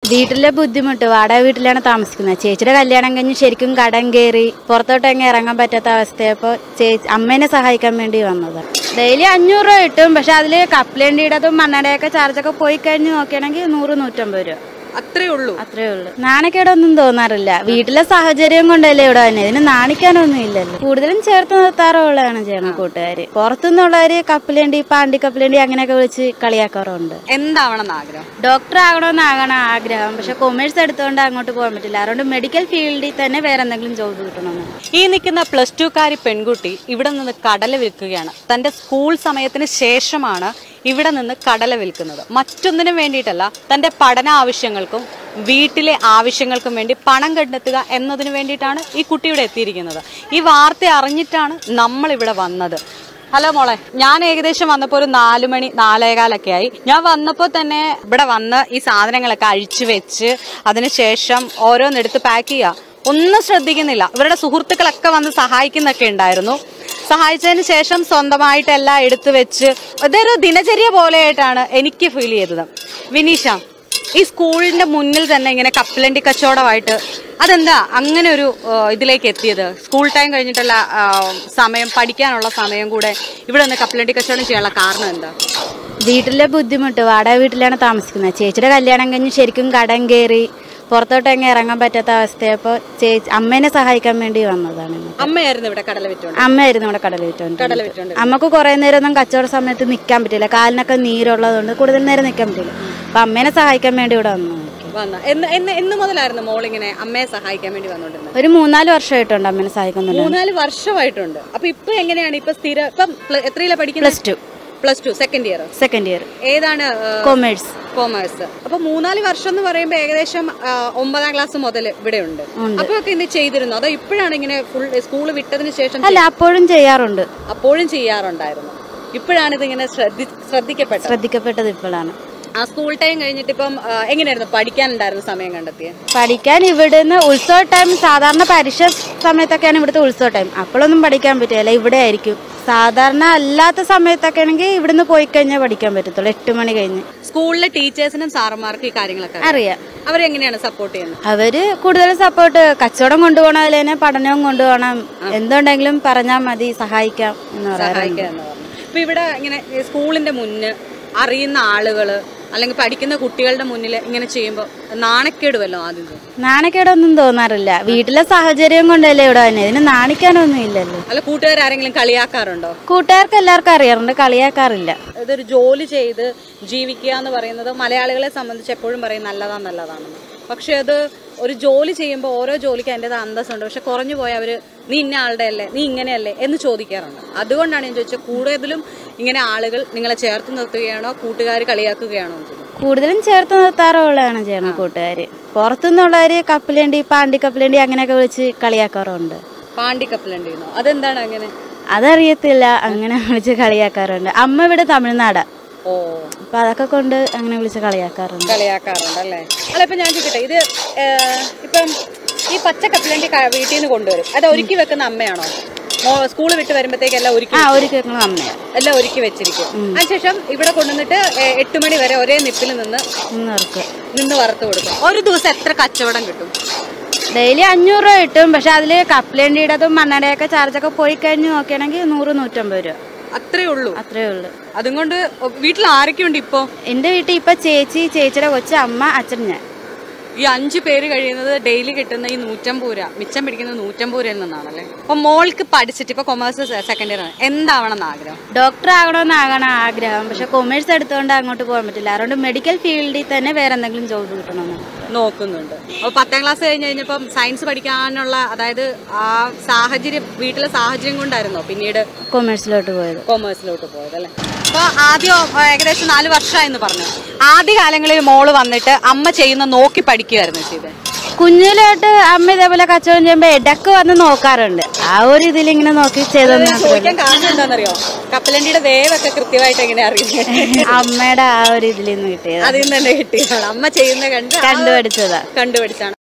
വീട്ടിലെ ബുദ്ധിമുട്ട് വാടക വീട്ടിലാണ് താമസിക്കുന്നത് ചേച്ചിയുടെ കല്യാണം കഴിഞ്ഞ് ശരിക്കും കടം കയറി പുറത്തോട്ട് എങ്ങും ഇറങ്ങാൻ പറ്റാത്ത അവസ്ഥയപ്പോൾ ചേച്ചി അമ്മേനെ സഹായിക്കാൻ വേണ്ടി വന്നത് ഡെയിലി അഞ്ഞൂറ് രൂപ കിട്ടും പക്ഷെ അതിൽ കപ്ലണ്ടിയുടേതും മണ്ണടയൊക്കെ ചാർജൊക്കെ പോയി കഴിഞ്ഞ് നോക്കുകയാണെങ്കിൽ നൂറ് നൂറ്റമ്പത് രൂപ അത്രേ ഉള്ളൂ അത്രേ ഉള്ളൂ നാണക്കേടൊന്നും തോന്നാറില്ല വീട്ടിലെ സാഹചര്യം കൊണ്ടല്ലേ ഇവിടെ തന്നെ ഇതിന് നാണിക്കാനൊന്നും ഇല്ലല്ലോ കൂടുതലും ചേർത്ത് നിർത്താറുള്ളതാണ് ചെയ്യണം കൂട്ടുകാര് പുറത്തുനിന്നുള്ളവര് കപ്പലേണ്ടി പാണ്ടി കപ്പലേണ്ടി അങ്ങനെയൊക്കെ വിളിച്ച് കളിയാക്കാറുണ്ട് എന്താവണം ആഗ്രഹം ഡോക്ടർ ആകണമെന്നാകണം ആഗ്രഹം പക്ഷെ കൊമേഴ്സ് എടുത്തുകൊണ്ട് അങ്ങോട്ട് പോകാൻ പറ്റില്ല അതുകൊണ്ട് മെഡിക്കൽ ഫീൽഡിൽ തന്നെ വേറെ എന്തെങ്കിലും ജോബ് കിട്ടണമെന്ന് ഈ നിൽക്കുന്ന പ്ലസ് ടുക്കാരി പെൺകുട്ടി ഇവിടെ നിന്ന് കടല വിൽക്കുകയാണ് തന്റെ സ്കൂൾ സമയത്തിന് ശേഷമാണ് ഇവിടെ നിന്ന് കടല വിൽക്കുന്നത് മറ്റൊന്നിനും വേണ്ടിയിട്ടല്ല തന്റെ പഠന ആവശ്യങ്ങൾക്കും വീട്ടിലെ ആവശ്യങ്ങൾക്കും വേണ്ടി പണം കണ്ടെത്തുക എന്നതിന് വേണ്ടിയിട്ടാണ് ഈ കുട്ടി ഇവിടെ എത്തിയിരിക്കുന്നത് ഈ വാർത്ത അറിഞ്ഞിട്ടാണ് നമ്മൾ ഇവിടെ വന്നത് ഹലോ മോളെ ഞാൻ ഏകദേശം വന്നപ്പോൾ ഒരു നാലു മണി നാലേകാലൊക്കെ ആയി ഞാൻ വന്നപ്പോൾ തന്നെ ഇവിടെ വന്ന് ഈ സാധനങ്ങളൊക്കെ അഴിച്ചു വെച്ച് അതിനുശേഷം ഓരോന്നെടുത്ത് പാക്ക് ചെയ്യുക ഒന്നും ശ്രദ്ധിക്കുന്നില്ല ഇവരുടെ സുഹൃത്തുക്കളൊക്കെ വന്ന് സഹായിക്കുന്നൊക്കെ ഉണ്ടായിരുന്നു സഹായിച്ചതിന് ശേഷം സ്വന്തമായിട്ട് എല്ലാം എടുത്തു വെച്ച് ഇതൊരു ദിനചര്യ പോലെയായിട്ടാണ് എനിക്ക് ഫീൽ ചെയ്തത് വിനീഷ ഈ സ്കൂളിന്റെ മുന്നിൽ തന്നെ ഇങ്ങനെ കപ്പലണ്ടി കച്ചവടമായിട്ട് അതെന്താ അങ്ങനെ ഒരു ആ, ഇതിലേക്ക് എത്തിയത് സ്കൂൾ ടൈം കഴിഞ്ഞിട്ടുള്ള ആ, സമയം പഠിക്കാനുള്ള സമയം കൂടെ ഇവിടെ നിന്ന് കപ്പലണ്ടി കച്ചവടം ചെയ്യാനുള്ള കാരണം എന്താ വീട്ടിലെ ബുദ്ധിമുട്ട് വാടക വീട്ടിലാണ് താമസിക്കുന്നത് ചേച്ചിയുടെ കല്യാണം കഴിഞ്ഞ് ശരിക്കും കടം കയറി പുറത്തോട്ട് എങ്ങും ഇറങ്ങാൻ പറ്റാത്ത അവസ്ഥയപ്പോൾ ചേച്ചി അമ്മേനെ സഹായിക്കാൻ വേണ്ടി വന്നതാണ് ഇങ്ങോട്ട്. അമ്മയായിരുന്നു ഇവിടെ കടല വിറ്റോണ്ട് അമ്മയായിരുന്നു ഇവിടെ കടൽ വിറ്റോണ്ട് കടല വിറ്റോണ്ട് അമ്മക്ക് കുറെ നേരം ഒന്നും കച്ചവട സമയത്ത് നിൽക്കാൻ പറ്റില്ല കാലിനൊക്കെ നീരുള്ളതുകൊണ്ട് കൂടുതൽ നേരം നിൽക്കാൻ പറ്റില്ല അപ്പൊ അമ്മേനെ സഹായിക്കാൻ വേണ്ടി ഇവിടെ വന്നു വന്ന എന്ന് എന്ന് എന്ന് മുതലായിരുന്നു മോളിങ്ങനെ അമ്മയെ സഹായിക്കാൻ വേണ്ടി വന്നോണ്ടിരുന്നത് ഒരു മൂന്നാല് വർഷമായിട്ടുണ്ട് അമ്മേനെ സഹായിക്കുന്നുണ്ട് മൂന്നാല് വർഷമായിട്ടുണ്ട് അപ്പൊ ഇപ്പൊ എങ്ങനെയാണ് ഇപ്പൊ സ്ഥിര ഇപ്പം പ്ല- എത്രയിലാ പഠിക്കുന്നത് plus two plus two second year second year ഏതാണ് കൊമേഴ്സ് കോമേഴ്സ് അപ്പൊ മൂന്നാല് വർഷം എന്ന് പറയുമ്പോ ഏകദേശം ആ, ഒമ്പതാം ക്ലാസ് മുതൽ ഇവിടെ ഉണ്ട് ഉണ്ട്. അപ്പോഴൊക്കെ ഇത് ചെയ്തിരുന്നു അതോ ഇപ്പോഴാണ് ഇങ്ങനെ ഫുൾ സ്കൂൾ വിട്ടതിന് ശേഷം അല്ല അപ്പോഴും ചെയ്യാറുണ്ട് അപ്പോഴും ചെയ്യാറുണ്ടായിരുന്നു ഇപ്പോഴാണ് ഇതിങ്ങനെ ശ്രദ്ധി ശ്രദ്ധിക്കപ്പെട്ടത് ശ്രദ്ധിക്കപ്പെട്ടത് ഇപ്പോഴാണ് ആ സ്കൂൾ ടൈം കഴിഞ്ഞിട്ട് ഇപ്പം ആ, എങ്ങനെയായിരുന്നു പഠിക്കാനുണ്ടായിരുന്നു സമയം കണ്ടെത്തിയത് പഠിക്കാൻ ഇവിടുന്ന് ഉത്സവ ടൈം സാധാരണ പരീക്ഷ സമയത്തൊക്കെയാണ് ഇവിടുത്തെ ഉത്സവ ടൈം അപ്പോഴൊന്നും പഠിക്കാൻ പറ്റില്ല ഇവിടെ ആയിരിക്കും സാധാരണ അല്ലാത്ത സമയത്തൊക്കെ ആണെങ്കിൽ ഇവിടുന്ന് പോയി കഴിഞ്ഞാൽ പഠിക്കാൻ പറ്റത്തുള്ളൂ എട്ട് മണി കഴിഞ്ഞ് സ്കൂളിലെ ടീച്ചേഴ്സിനും സാറന്മാർക്കും ഈ കാര്യങ്ങളൊക്കെ അറിയാം. അറിയാം അവരെങ്ങനെയാണ് സപ്പോർട്ട് ചെയ്യുന്നത് അവര് കൂടുതൽ സപ്പോർട്ട് കച്ചവടം കൊണ്ടുപോകണതിൽ തന്നെ പഠനവും കൊണ്ടുപോകണം എന്തുണ്ടെങ്കിലും പറഞ്ഞാൽ മതി സഹായിക്കാം എന്ന് പറയാറുണ്ട് സഹായിക്കുക എന്ന് പറഞ്ഞു ഇപ്പൊ ഇവിടെ ഇങ്ങനെ ഈ സ്കൂളിന്റെ മുന്ന് അറിയുന്ന ആളുകള് അല്ലെങ്കിൽ പഠിക്കുന്ന കുട്ടികളുടെ മുന്നിൽ ഇങ്ങനെ ചെയ്യുമ്പോൾ നാണക്കേട് വല്ലോ ആദ്യം തോന്നും. നാണക്കേടൊന്നും തോന്നാറില്ല വീട്ടിലെ സാഹചര്യം കൊണ്ടല്ലേ ഇവിടെ തന്നെ ഇതിന് നാണിക്കാനൊന്നും ഇല്ലല്ലോ അല്ല കൂട്ടുകാരെങ്കിലും കളിയാക്കാറുണ്ടോ കൂട്ടുകാർക്ക് എല്ലാവർക്കും അറിയാറുണ്ട് കളിയാക്കാറില്ല ഇതൊരു ജോലി ചെയ്ത് ജീവിക്കുക എന്ന് പറയുന്നത് മലയാളികളെ സംബന്ധിച്ച് എപ്പോഴും പറയും നല്ലതാ നല്ലതാണെന്ന് പക്ഷെ അത് ഒരു ജോലി ചെയ്യുമ്പോൾ ഓരോ ജോലിക്ക് അതിൻ്റെ അന്തസ്സുണ്ട് പക്ഷെ കുറഞ്ഞു പോയ അവർ നീ ഇന്ന ആളുടെ അല്ലേ നീ ഇങ്ങനെയല്ലേ എന്ന് ചോദിക്കാറുണ്ട് അതുകൊണ്ടാണ് ഞാൻ ചോദിച്ചത് കൂടുതലും ഇങ്ങനെ ആളുകൾ നിങ്ങളെ ചേർത്ത് നിർത്തുകയാണോ കൂട്ടുകാർ കളിയാക്കുകയാണോ എന്ന് ചോദിച്ചത്. കൂടുതലും ചേർത്ത് നിർത്താറുള്ളതാണ് ചെയ്യണം കൂട്ടുകാര് പുറത്തുനിന്നുള്ളവര് കപ്പലേണ്ടി പാണ്ടി കപ്പലേണ്ടി അങ്ങനെയൊക്കെ വിളിച്ച് കളിയാക്കാറുണ്ട് പാണ്ടി കപ്പലുണ്ടായിരുന്നു അതെന്താണ് അങ്ങനെ അതറിയത്തില്ല അങ്ങനെ വിളിച്ച് കളിയാക്കാറുണ്ട് അമ്മ ഇവിടെ തമിഴ്നാടാ ഓ അപ്പൊ അതൊക്കെ കൊണ്ട് അങ്ങനെ വിളിച്ച് കളിയാക്കാറുണ്ട് കളിയാക്കാറുണ്ട് അല്ലേ അല്ല ഇപ്പൊ ഞാൻ ചോദിക്കട്ടെ ഇത് ഏഹ്, ഇപ്പം ഈ പച്ച കപ്പലണ്ടി ക- വീട്ടിൽ നിന്ന് കൊണ്ടുവരും അത് ഒരുക്കി വെക്കുന്ന അമ്മയാണോ സ്കൂൾ വിട്ട് വരുമ്പോഴത്തേക്ക് എല്ലാം ഒരുക്കി ആ ഒരു കേൾക്കണം അമ്മയാ എല്ലാം ഒരുക്കി വെച്ചിരിക്കും അതിനുശേഷം ഇവിടെ കൊണ്ടുവന്നിട്ട് ഏഹ്, എട്ട് മണി വരെ ഒരേ നിപ്പിൽ നിന്ന് ഇന്നവർക്ക് നിന്ന് വറുത്ത് കൊടുക്കും ഒരു ദിവസം എത്ര കച്ചവടം കിട്ടും ഡെയിലി അഞ്ഞൂറ് രൂപ കിട്ടും പക്ഷെ അതിൽ കപ്പലേണ്ടിയുടേതും മണ്ണടയൊക്കെ ചാർജൊക്കെ പോയി കഴിഞ്ഞ് നോക്കുകയാണെങ്കിൽ നൂറ് നൂറ്റമ്പത് രൂപ അത്രേ ഉള്ളൂ അത്രേ ഉള്ളൂ അതുകൊണ്ട് വീട്ടിൽ ആരൊക്കെയുണ്ട് ഇപ്പോ എൻ്റെ വീട്ടിൽ ഇപ്പൊ ചേച്ചി ചേച്ചിയുടെ കൊച്ചു അമ്മ അച്ഛൻ ഞാൻ ഈ അഞ്ചു പേര് കഴിയുന്നത് ഡെയിലി കിട്ടുന്ന ഈ നൂറ്റമ്പത് രൂപ മിച്ചം പിടിക്കുന്നത് നൂറ്റമ്പത് രൂപയിൽ നിന്നാണല്ലേ അപ്പൊ മോൾക്ക് പഠിച്ചിട്ട് ഇപ്പൊ കൊമേഴ്സ് സെക്കൻഡ് ഇയർ ആണ് എന്താവണം എന്ന് ആഗ്രഹം ഡോക്ടർ ആകണമെന്നാകണം ആഗ്രഹം പക്ഷെ കൊമേഴ്സ് എടുത്തുകൊണ്ട് അങ്ങോട്ട് പോകാൻ പറ്റില്ല അതുകൊണ്ട് മെഡിക്കൽ ഫീൽഡിൽ തന്നെ വേറെ എന്തെങ്കിലും ജോബ് കിട്ടണമെന്ന് നോക്കുന്നുണ്ട് അപ്പൊ പത്താം ക്ലാസ് കഴിഞ്ഞ് കഴിഞ്ഞപ്പം സയൻസ് പഠിക്കാനുള്ള അതായത് ആ സാഹചര്യം വീട്ടിലെ സാഹചര്യം കൊണ്ടായിരുന്നോ പിന്നീട് കൊമേഴ്സിലോട്ട് പോയത് കൊമേഴ്സിലോട്ട് പോയത് അല്ലേ അപ്പൊ ആദ്യം ആ, ഏകദേശം നാല് വർഷമായെന്ന് പറഞ്ഞു ആദ്യ കാലങ്ങളിൽ മോള് വന്നിട്ട് അമ്മ ചെയ്യുന്ന നോക്കി പഠിക്കുമായിരുന്നു ചെയ്തത് കുഞ്ഞിലോട്ട് അമ്മ ഇതേപോലെ കച്ചവടം ചെയ്യുമ്പോൾ ഇടക്ക് വന്ന് നോക്കാറുണ്ട് ആ ഒരു ഇതിലിങ്ങനെ നോക്കി ചെയ്തെന്ന് മാത്രമേ ചോദിക്കാൻ കാരണം എന്താണെന്നറിയോ കപ്പലണ്ടിയുടെ വേവൊക്കെ കൃത്യമായിട്ട് എങ്ങനെ അറിയുന്നത് അമ്മയുടെ ആ ഒരു ഇതിൽ നിന്ന് കിട്ടിയത് അതിൽ നിന്ന് തന്നെ കിട്ടിയതാണ് അമ്മ ചെയ്യുന്ന കണ്ട് ആ കണ്ടുപഠിച്ചതാ കണ്ടുപിടിച്ചാണ്